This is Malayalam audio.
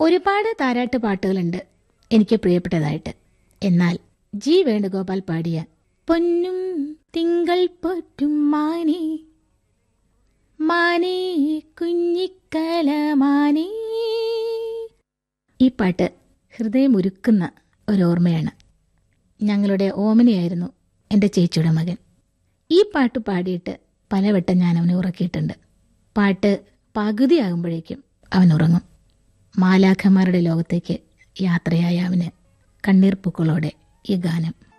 ഒരുപാട് താരാട്ട് പാട്ടുകളുണ്ട് എനിക്ക് പ്രിയപ്പെട്ടതായിട്ട് എന്നാൽ ജി വേണുഗോപാൽ പാടിയ പൊന്നും തിങ്കൾ പോറ്റും മാനേ മാനേ കുഞ്ഞിക്കല മാനേ ഈ പാട്ട് ഹൃദയമുരുക്കുന്ന ഒരോർമ്മയാണ് ഞങ്ങളുടെ ഓമനയായിരുന്നു എൻ്റെ ചേച്ചിയുടെ മകൻ ഈ പാട്ട് പാടിയിട്ട് പലവട്ടം ഞാൻ അവനെ ഉറക്കിയിട്ടുണ്ട് പാട്ട് പകുതിയാകുമ്പോഴേക്കും അവൻ ഉറങ്ങും മാലാഖമാരുടെ ലോകത്തേക്ക് യാത്രയായ അവന് കണ്ണീർ പൂക്കളോടെ ഈ ഗാനം